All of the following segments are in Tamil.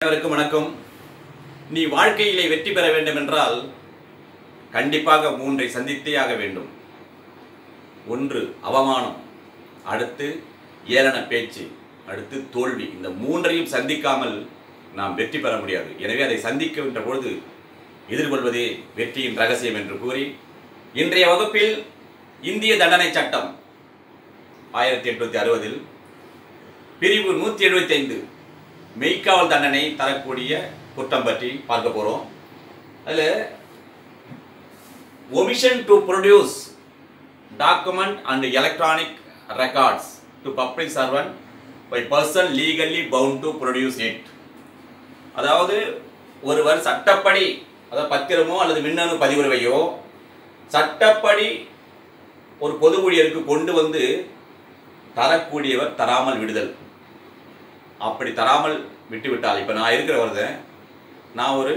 அனைவருக்கும் வணக்கம் நீ வாழ்க்கையிலே வெற்றி பெற வேண்டும் என்றால் கண்டிப்பாக மூன்றை சந்தித்தே ஆக வேண்டும் ஒன்று அவமானம் அடுத்து ஏளன பேச்சு அடுத்து தோல்வி இந்த மூன்றையும் சந்திக்காமல் நாம் வெற்றி பெற முடியாது எனவே அதை சந்திக்கின்ற பொழுது எதிர்கொள்வதே வெற்றியின் ரகசியம் என்று கூறி இன்றைய வகுப்பில் இந்திய தண்டனை சட்டம் ஆயிரத்தி எட்நூத்தி அறுபதில் பிரிவு நூற்றி எழுபத்தி ஐந்து மெய்க்காவல் தண்டனை தரக்கூடிய குற்றம் பற்றி பார்க்க போகிறோம் அதில் omission to produce document and electronic records to public servant by person legally bound to produce it அதாவது ஒருவர் சட்டப்படி அதாவது பத்திரமோ அல்லது மின்னணு பதிவுரையோ சட்டப்படி ஒரு பொது ஊழியருக்கு கொண்டு வந்து தரக்கூடியவர் தராமல் விடுதல் அப்படி தராமல் விட்டுவிட்டால் இப்போ நான் இருக்கிற வருது நான் ஒரு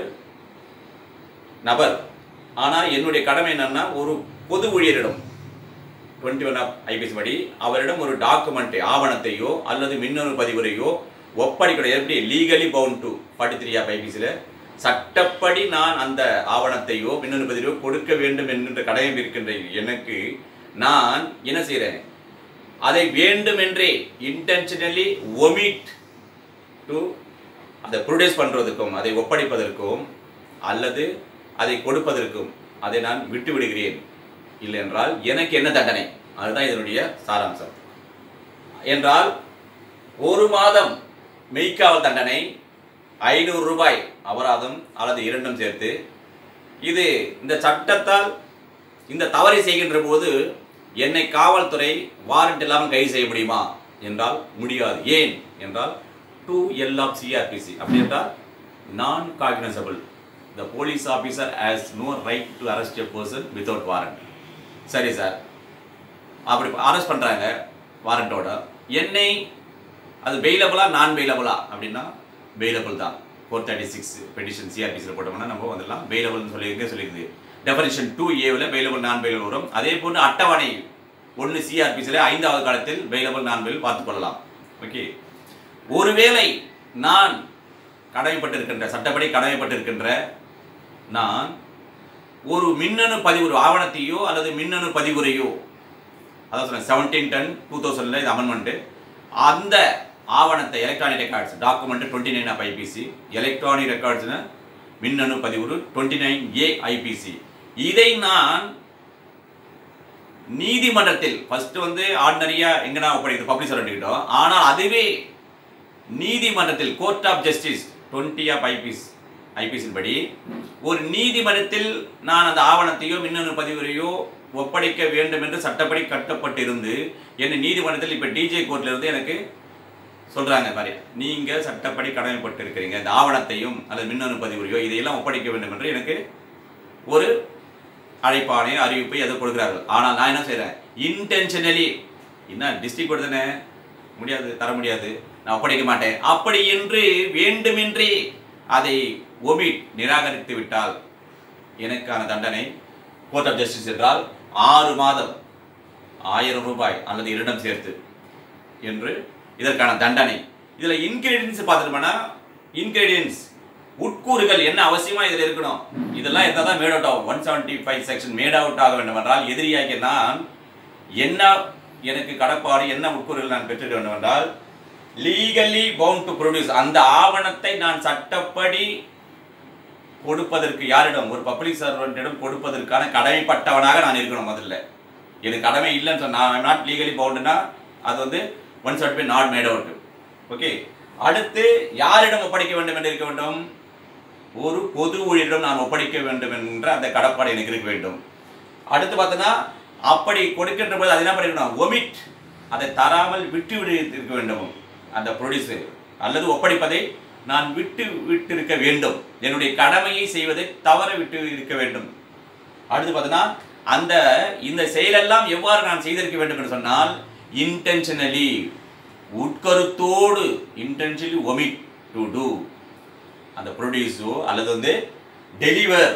நபர் ஆனால் என்னுடைய கடமை என்னன்னா ஒரு பொது ஊழியரிடம் டுவெண்ட்டி ஒன் ஆஃப் ஐபிஎஸ் படி அவரிடம் ஒரு டாக்குமெண்ட்டை ஆவணத்தையோ அல்லது மின்னணு பதிவுரையோ ஒப்படைக்கணும் எப்படி legally bound to forty three of ஐபிஎஸ்ல சட்டப்படி நான் அந்த ஆவணத்தையோ மின்னணு பதிவையோ கொடுக்க வேண்டும் என்கின்ற கடமை இருக்கின்ற எனக்கு நான் என்ன செய்கிறேன் அதை வேண்டுமென்றே இன்டென்ஷனலி ஒமிட் டு அதை ப்ரொடியூஸ் பண்ணுறதுக்கும் அதை ஒப்படைப்பதற்கும் அல்லது அதை கொடுப்பதற்கும் அதை நான் விட்டு விடுகிறேன் இல்லை என்றால் எனக்கு என்ன தண்டனை அதுதான் இதனுடைய சாராம்சம் என்றால் ஒரு மாதம் மெய்க்காவல் தண்டனை ஐநூறு ரூபாய் அபராதம் அல்லது இரண்டும் சேர்த்து இது இந்த சட்டத்தால் இந்த தவறை செய்கின்ற போது என்னை காவல்துறை வாரண்ட் இல்லாமல் கைது செய்ய முடியுமா என்றால் முடியாது ஏன் என்றால் டூ எல் ஆஃப் சிஆர்பிசி அப்படி என்றால் நான் cognisable the police officer has no right to arrest a person without warrant சரி சார் அப்படி அரெஸ்ட் பண்ணுறாங்க வாரண்டோட என்னை அது பெயிலபிளா நான் பெயிலபிளா அப்படின்னா பெயிலபிள் தான் ஃபோர் தேர்ட்டி சிக்ஸ் பெட்டிஷன் சிஆர்பிசியில் போட்டோம்னா நம்ம வந்துடலாம் பெயிலபிள்னு சொல்லியிருக்கு சொல்லியிருக்குது டெஃபனிஷன் டூ ஏவில் பெயிலபிள் நான் பெயிலபிள் வரும் அதே போன்று அட்டவணை ஒன்று சிஆர்பிசியில் ஐந்தாவது காலத்தில் பெயிலபிள் நான் பெயில் பார்த்துக்கொள்ளலாம் ஓகே ஒருவேளை நான் கடமைப்பட்டிருக்கின்ற சட்டப்படி கடமைப்பட்டிருக்கின்ற நான் ஒரு மின்னணு பதிவு ஆவணத்தையோ அல்லது மின்னணு பதிவுரையோ அதாவது சொன்னேன் செவன்டீன் டென் டூ தௌசண்டில் இது அமெண்ட்மெண்ட்டு அந்த ஆவணத்தை electronic records document twenty nine of IPC electronic ரெக்கார்ட்ஸ்னு மின்னணு பதிவு டுவெண்ட்டி நைன் ஏ ஐபிசி இதை நான் நீதிமன்றத்தில் ஃபர்ஸ்ட் வந்து ஆர்டினரியா எங்கனா ஒப்படைக்குது பப்ளிக் சர்வெண்ட்கிட்டோம் ஆனால் அதுவே நீதிமன்றத்தில் court of justice twenty of IPS ஐபிஎஸின் படி ஒரு நீதிமன்றத்தில் நான் அந்த ஆவணத்தையோ மின்னணு பதிவுரையோ ஒப்படைக்க வேண்டும் என்று சட்டப்படி கட்டப்பட்டிருந்து என்னை நீதிமன்றத்தில் இப்போ டிஜே கோர்ட்ல இருந்து எனக்கு சொல்றாங்க பாரு நீங்க சட்டப்படி கடமைப்பட்டு இருக்கிறீங்க இந்த ஆவணத்தையும் அல்லது மின்னணு பதிவுரையோ இதையெல்லாம் ஒப்படைக்க வேண்டும் என்று எனக்கு ஒரு அழைப்பானை அறிவிப்பை எதை கொடுக்கிறார்கள் ஆனால் நான் என்ன செய்கிறேன் இன்டென்ஷனலி என்ன டிஸ்ட்ரிக்ட் கொடுத்தனே முடியாது தர முடியாது நான் ஒப்படைக்க மாட்டேன் அப்படி என்று வேண்டுமென்றே அதை ஒமிட் நிராகரித்து விட்டால் எனக்கான தண்டனை கோர்ட் ஆஃப் ஜஸ்டிஸ் என்றால் ஆறு மாதம் ஆயிரம் ரூபாய் அல்லது இரண்டும் சேர்த்து என்று இதற்கான தண்டனை இதில் இன்கிரீடியன்ஸ் பார்த்துட்டோம்னா இன்கிரீடியன்ஸ் உட்கூறுகள் என்ன அவசியமா இதில் இருக்கணும் இதெல்லாம் இருந்தால் தான் மேட் அவுட் ஆகும் one seventy five section made out ஆக வேண்டும் என்றால் எதிரியாகிய நான் என்ன எனக்கு கடப்பாடு என்ன உட்கூறுகள் நான் பெற்றுட வேண்டும் என்றால் லீகலி பவுண்ட் டு ப்ரொடியூஸ் அந்த ஆவணத்தை நான் சட்டப்படி கொடுப்பதற்கு யாரிடம் ஒரு பப்ளிக் சர்வெண்டிடம் கொடுப்பதற்கான கடமைப்பட்டவனாக நான் இருக்கணும் முதல்ல எனக்கு கடமை இல்லைன்னு சொன்னா நாட் லீகலி பவுண்டுனா அது வந்து one seventy five not made out okay அடுத்து யாரிடம் ஒப்படைக்க வேண்டும் என்று இருக்க வேண்டும் ஒரு பொது ஊழியரிடம் நான் ஒப்படைக்க வேண்டும் என்ற அந்த கடப்பாடு எனக்கு இருக்க வேண்டும் அடுத்து பார்த்தோன்னா அப்படி கொடுக்கின்ற போது அது என்ன பண்ணிக்கணும் ஒமிட் அதை தராமல் விட்டு விடு இருக்க வேண்டும் அந்த ப்ரொடியூசர் அல்லது ஒப்படைப்பதை நான் விட்டு விட்டு இருக்க வேண்டும் என்னுடைய கடமையை செய்வதை தவற விட்டு இருக்க வேண்டும் அடுத்து பார்த்தோன்னா அந்த இந்த செயலெல்லாம் எவ்வாறு நான் செய்திருக்க வேண்டும் என்று சொன்னால் இன்டென்ஷனலி உட்கருத்தோடு இன்டென்ஷனலி ஒமிட் டு டூ அந்த ப்ரொடியூஸோ அல்லது வந்து டெலிவர்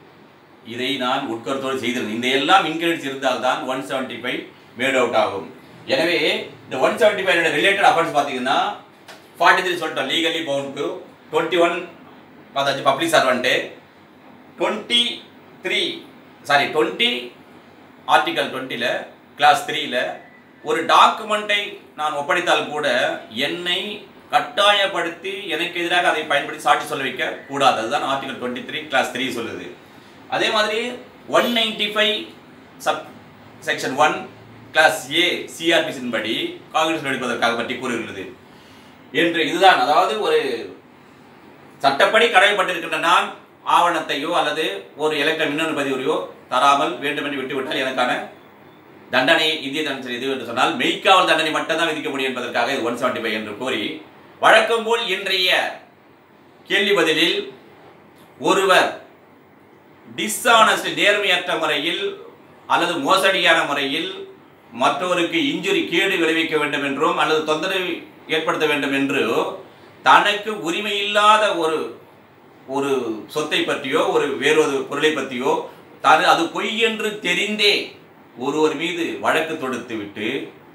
இதை நான் உட்கருத்தோடு செய்திருந்தேன் இந்த எல்லாம் இன்கிரீடியன்ஸ் இருந்தால் தான் one seventy five made out ஆகும் எனவே இந்த one seventy five related offence பார்த்தீங்கன்னா ஃபார்ட்டி த்ரீ சொல்லிட்டோம் legally bound to twenty one பார்த்தாச்சு public servant twenty three sorry twenty article டுவெண்ட்டியில் கிளாஸ் த்ரீயில் ஒரு டாக்குமெண்ட்டை நான் ஒப்படைத்தால் கூட என்னை கட்டாயப்படுத்தி எனக்கு எதிராக அதை பயன்படுத்தி சாட்சி சொல்ல வைக்க கூடாது அதுதான் article twenty three class three சொல்லுது அதே மாதிரி one ninety five sub section one class A சிஆர்பிசின் படி காங்கிரஸ் நடிப்பதற்காக பற்றி கூறுகிறது என்று இதுதான் அதாவது ஒரு சட்டப்படி கடமைப்பட்டிருக்கின்ற நான் ஆவணத்தையோ அல்லது ஒரு எலக்ட்ரன் மின்னணு பதிவுரையோ தராமல் வேண்டுமென்று விட்டுவிட்டால் எனக்கான தண்டனை இந்திய தண்டனை இது என்று சொன்னால் மெய்க்காவல் தண்டனை மட்டும் தான் விதிக்க முடியும் என்பதற்காக இது ஒன் செவன்டி ஃபைவ் என்று கூறி வழக்கம் போல் இன்றைய கேள்வி பதிலில் ஒருவர் டிஸ்ஆனஸ்ட் நேர்மையற்ற முறையில் அல்லது மோசடியான முறையில் மற்றவருக்கு இன்ஜுரி கேடு விளைவிக்க வேண்டும் என்றும் அல்லது தொந்தரவு ஏற்படுத்த வேண்டும் என்று தனக்கு உரிமை இல்லாத ஒரு ஒரு சொத்தை பற்றியோ ஒரு வேறொரு பொருளை பற்றியோ தான் அது பொய் என்று தெரிந்தே ஒருவர் மீது வழக்கு தொடுத்து விட்டு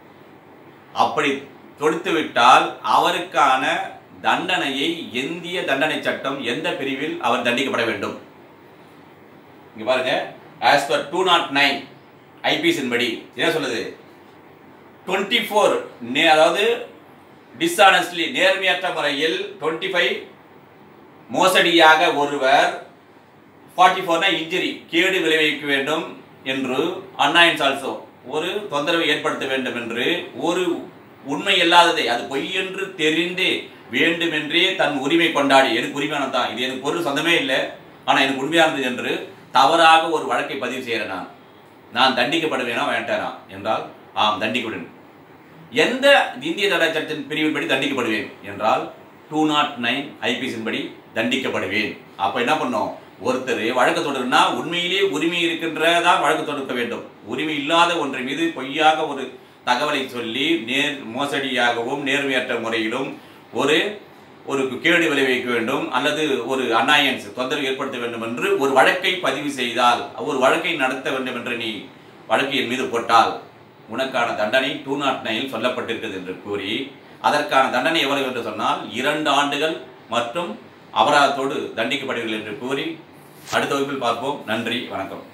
அப்படி தொடுத்து விட்டால் அவருக்கான தண்டனையை இந்திய தண்டனை சட்டம் எந்த பிரிவில் அவர் தண்டிக்கப்பட வேண்டும் இங்க பாருங்க as per two not nine ஐபிஎஸ்இன் படி என்ன சொல்லுது டுவெண்ட்டி ஃபோர் அதாவது டிஸ்ஆனஸ்ட்லி நேர்மையற்ற முறையில் டுவெண்ட்டி ஃபைவ் மோசடியாக ஒருவர் ஃபார்ட்டி ஃபோர்னா இன்ஜுரி கேடு விளைவிக்க வேண்டும் என்று அன்னைன்ஸ் ஆல்சோ ஒரு தொந்தரவை ஏற்படுத்த வேண்டும் என்று ஒரு உண்மை இல்லாததை அது பொய் என்று தெரிந்து வேண்டுமென்றே தன் உரிமை கொண்டாடி எனக்கு உரிமையானது தான் இது எனக்கு பொருள் சொந்தமே இல்லை ஆனால் எனக்கு உண்மையானது என்று தவறாக ஒரு வழக்கை பதிவு செய்கிறேன் நான் நான் தண்டிக்கப்படுவேனா வேண்டானா என்றால் ஆம் தண்டிக்கப்படுவேன் எந்த இந்திய தடை சட்டத்தின் பிரிவின்படி தண்டிக்கப்படுவேன் என்றால் டூ நாட் நைன் ஐபிஎஸ்இன் படி தண்டிக்கப்படுவேன் அப்போ என்ன பண்ணோம் ஒருத்தர் வழக்கு தொடருனா உண்மையிலேயே உரிமை இருக்கின்றதா வழக்கு தொடுக்க வேண்டும் உரிமை இல்லாத ஒன்றை மீது பொய்யாக ஒரு தகவலை சொல்லி நேர் மோசடியாகவும் நேர்மையற்ற முறையிலும் ஒரு ஒரு கேடு விளைவிக்க வேண்டும் அல்லது ஒரு அன்னாயன்ஸ் தொந்தரவு ஏற்படுத்த வேண்டும் என்று ஒரு வழக்கை பதிவு செய்தால் ஒரு வழக்கை நடத்த வேண்டும் என்று நீ வழக்கு என் மீது போட்டால் உனக்கான தண்டனை டூ நாட் நைனில் சொல்லப்பட்டிருக்கிறது என்று கூறி அதற்கான தண்டனை எவ்வளவு என்று சொன்னால் இரண்டு ஆண்டுகள் மற்றும் அபராதத்தோடு தண்டிக்கப்படுவீர்கள் என்று கூறி அடுத்த வகுப்பில் பார்ப்போம் நன்றி வணக்கம்